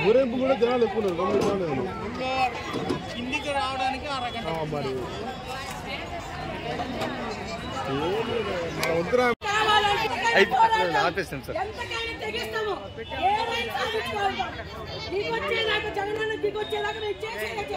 ఊరేంపు కూడా జనాలు ఎక్కువ ఉన్నారు గమనించాలి ఇంకా కిందికి రావడానికి అరగంట మరి మన వంతురా ఆపేస్తాం సార్ ఎంతకైనా తెగిస్తాము ఏమైనా సాధించుకోవాలి దిగొచ్చేదాకా జగనన్న దిగొచ్చేదాకా మేము చేసేది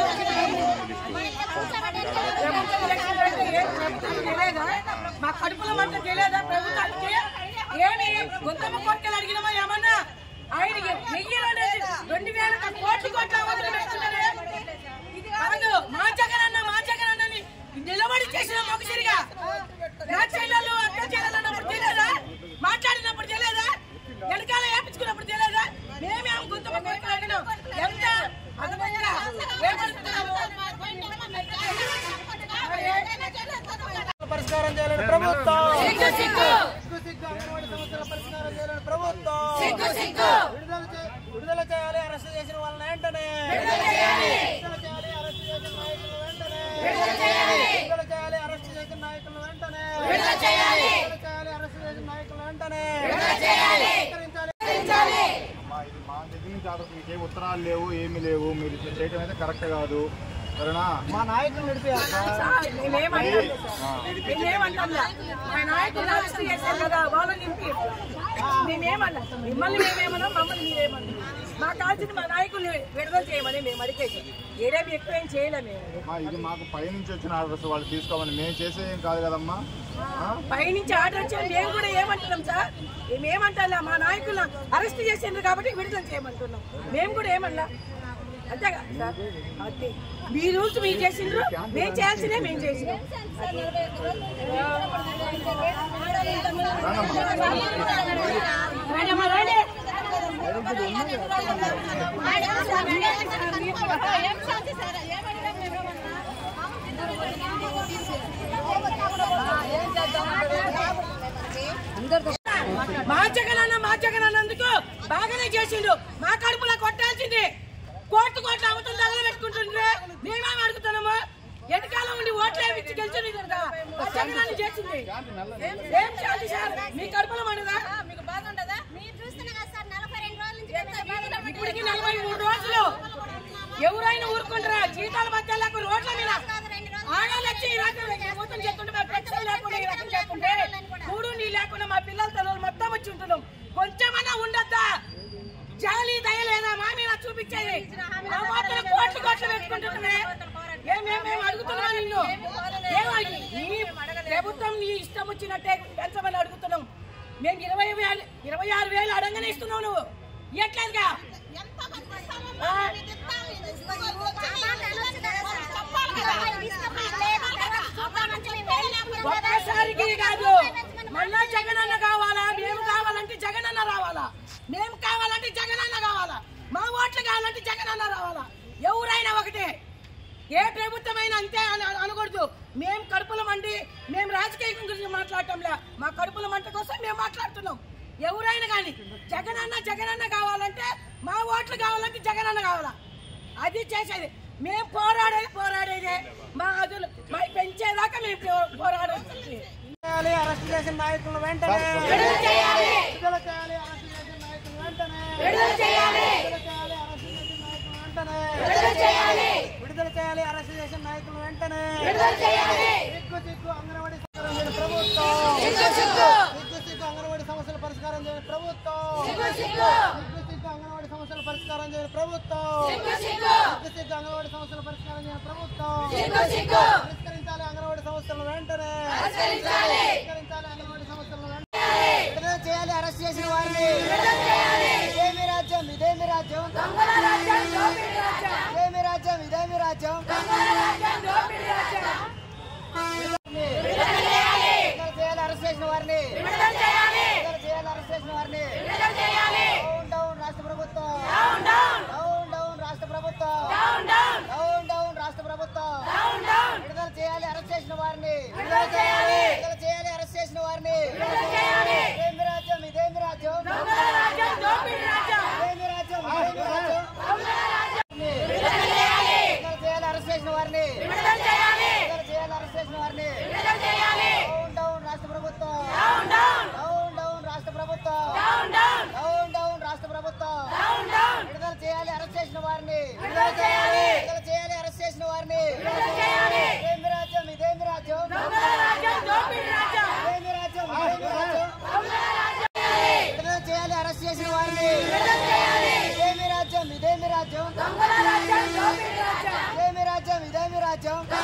తెలియదా మా కడుపులో మంట తెలియదా ప్రభుత్వానికి ఏమి గొంతమ్మ కోరికలు అడిగినామా ఏమన్నా ఆయనకి వెయ్యి రెండు రెండు వేల కోట్లు కోట్ల వదిలి పెడుతున్నారే కాదు మా జగనన్న మా జగనన్నని నిలబడి చేసిన మొగసిరిగా నా చెల్లెలు అక్క చెల్లెలు అన్నప్పుడు తెలియదా మాట్లాడినప్పుడు తెలియదా వెనకాల వేపించుకున్నప్పుడు తెలియదా మేమేమో గొంతమ్మ కోరికలు అడిగినాం ఎంత అదనంగా ఏమడుగుతున్నాము పరిష్కారం చేయాలని ప్రభుత్వం సిగ్గు సిగ్గు సిగ్గు సిగ్గు అంగన్వాడీ సమస్యల పరిష్కారం చేయాలని ప్రభుత్వం సిగ్గు సిగ్గు విడుదల చే- విడుదల చేయాలి అరెస్ట్ చేసిన వాళ్ళని వెంటనే విడుదల చేయాలి. విడుదల చేయాలి అరెస్ట్ చేసిన నాయకులను వెంటనే విడుదల చేయాలి. విడుదల చేయాలి అరెస్ట్ చేసిన నాయకులను వెంటనే విడుదల చేయాలి. విడుదల చేయాలి అరెస్ట్ చేసిన నాయకులను వెంటనే విడుదల చేయాలి. స్వీకరించాలి. రక్షించాలి. మా ఇది మా దగ్గర నుంచి ఆర్డర్ మీకు ఏ ఉత్తరాలు లేవు ఏమీ లేవు మీరు ఇట్లా చేయడం అయితే కరెక్ట్ కాదు సరేనా మా నాయకులు నడిపేయాలి సార్, మేమేమంటాం మేమేమంటాంలా మా నాయకులు అరెస్ట్ చేశారు కదా వాళ్ళని నింపి మేమేమన్నా మిమ్మల్ని మేమేమన్నా మమ్మల్ని మీరేమన్నా మా కాల్సిన మా నాయకుల్ని విడుదల చేయమని మేము అడిగేది ఏదేమి ఎక్కువ ఏం చేయలేము మేము మా ఇది మాకు పైనుంచి వచ్చిన ఆర్డర్స్ వాళ్ళు తీసుకోమని మేము చేసే ఏం కాదు కదమ్మా ఆ? పైనుంచి ఆర్డర్ వచ్చిన మేము కూడా ఏమంటున్నాం సార్ మేమేమంటా మా నాయకులను అరెస్ట్ చేసిండ్రు కాబట్టి విడుదల చేయమంటున్నాం మేము కూడా ఏమన్నా అంతేగా సార్ అది మీ రూల్స్ మీరు చేసిండ్రు మేము చేయాల్సిందే మేము చేసినాం మేడం, రండి. మా జగనన్న మా జగనన్నందుకు బాగానే చేసిండు మా కడుపులో కొట్టాల్సింది కోర్టు కోట్ల అవతల దగ్గర పెట్టుకుంటుండ్రే మేమేం అడుగుతున్నాము వెనకాల ఉండి ఓట్లు వేయించి గెలిచింది కదా మా జగనన్న చేసింది ఏం శాంతి సార్ మీ కడుపులో మనదా మీకు బాధ ఉండదా మీరు చూస్తున్నా కదా సార్ నలభై రెండు రోజుల నుంచి ఎంత బాధలో ఇప్పటికి నలభై మూడు రోజులు ఎవరైనా ఊరుకుంటారా జీతాల మధ్య లేక రోడ్ల మీద ఆడాలు వచ్చి ఈ రకం మొత్తం చేస్తుంటే మా పెన్షన్ లేకుండా ఈ రకం చేస్తుంటే కూడు నీ లేకుండా మా పిల్లల తల్లులు మొత్తం వచ్చి ఉంటున్నాం కొంచెమన్నా ఉండద్దా జాలి దయ లేదా మా మీద చూపించేది మా మాత్రం కోట్లు కోట్లు పెట్టుకుంటున్నామే ఏమేమేం అడుగుతున్నాం నిన్ను ఏమని నీ ప్రభుత్వం నీ ఇష్టం వచ్చినట్టే పెంచమని అడుగుతున్నాం మేము ఇరవై వేలు ఇరవై ఆరు వేలు అడగనే ఇస్తున్నావు నువ్వు ఇవ్వట్లేదుగా ఎంత మంది ఆ? ఒక్కసారికి కాదు మళ్ళా జగనన్న కావాలా మేము కావాలంటే జగనన్న రావాలా మేము కావాలంటే జగనన్న కావాలా మా ఓట్లు కావాలంటే జగనన్న రావాలా ఎవరైనా ఒకటే ఏ ప్రభుత్వమైనా అంతే అని అన- అనకూడదు మేము కడుపుల మండి మేము రాజకీయం గురించి మాట్లాడటంలే మా కడుపుల మంట కోసం మేము మాట్లాడుతున్నాం ఎవరైనా కానీ జగనన్న జగనన్న కావాలంటే మా ఓట్లు కావాలంటే జగనన్న కావాలా అది చేసేది మేము పోరాడేది పోరాడేదే మా అదులు మా పెంచేదాకా మేము పో- పోరాడేది చేయాలి అరెస్ట్ చేసిన నాయకులను వెంటనే విడుదల చేయాలి విడుదల చేయాలి అరెస్ట్ చేసిన నాయకులను వెంటనే విడుదల చేయాలి విడుదల చేయాలి అరెస్ట్ చేసిన నాయకులను వెంటనే విడుదల చేయాలి విడుదల చేయాలి అరెస్ట్ చేసిన నాయకులను వెంటనే విడుదల చేయాలి సిగ్గు సిగ్గు అంగన్వాడీ పరిష్కారం చేయని ప్రభుత్వం సిగ్గు సిగ్గు సిగ్గు సిగ్గు అంగన్వాడీ సమస్యల పరిష్కారం చేయని ప్రభుత్వం సిగ్గు సిగ్గు సిగ్గు సిగ్గు అంగన్వాడీ సమస్యల పరిష్కారం చేయని ప్రభుత్వం సిగ్గు సిగ్గు సిగ్గు సిగ్గు అంగన్వాడీ సమస్యల పరిష్కారం చేయని ప్రభుత్వం సిగ్గు సిగ్గు పరిష్కరించాలి అంగన్వాడీ సమస్యలను వెంటనే పరిష్కరించాలి. పరిష్కరించాలి అంగన్వాడీ సమస్యలను వెంటనే విడుదల చేయాలి అరెస్ట్ చేసిన వారిని విడుదల చేయాలి ఇదేమి రాజ్యం ఇదేమి రాజ్యం దొంగల రాజ్యం దోపిడీ రాజ్యం ఇదేమి రాజ్యం ఇదేమి రాజ్యం దొంగల రాజ్యం దోపిడీ రాజ్యం విడుదల చేయాలి విడుదల చేయాలి అరెస్ట్ చేసిన వారిని విడుదల చేయాలి విడుదల చేయాలి అరెస్ట్ చేసిన వారిని విడుదల చేయాలి డౌన్ డౌన్ రాష్ట్ర ప్రభుత్వం డౌన్ డౌన్ డౌన్ డౌన్ రాష్ట్ర ప్రభుత్వం డౌన్ డౌన్ డౌన్ డౌన్ రాష్ట్ర ప్రభుత్వం డౌన్ డౌన్ విడుదల చేయాలి అరెస్ట్ చేసిన వారిని విడుదల చేయాలి విడుదల చేయాలి అరెస్ట్ చేసిన వారిని విడుదల చేయాలి ఇదేమి రాజ్యం ఇదేమి రాజ్యం దొంగల రాజ్యం దోపిడీ రాజ్యం ఇదేమి రాజ్యం ఇదేమి రాజ్యం దొంగల రాజ్యం విడుదల చేయాలి విడుదల చేయాలి అరెస్ట్ చేసిన వారిని విడుదల చేయాలి విడుదల చేయాలి అరెస్ట్ చేసిన వారిని విడుదల చేయాలి డౌన్ డౌన్ రాష్ట్ర ప్రభుత్వం డౌన్ డౌన్ డౌన్ డౌన్ రాష్ట్ర ప్రభుత్వం డౌన్ డౌన్ రాజ్యం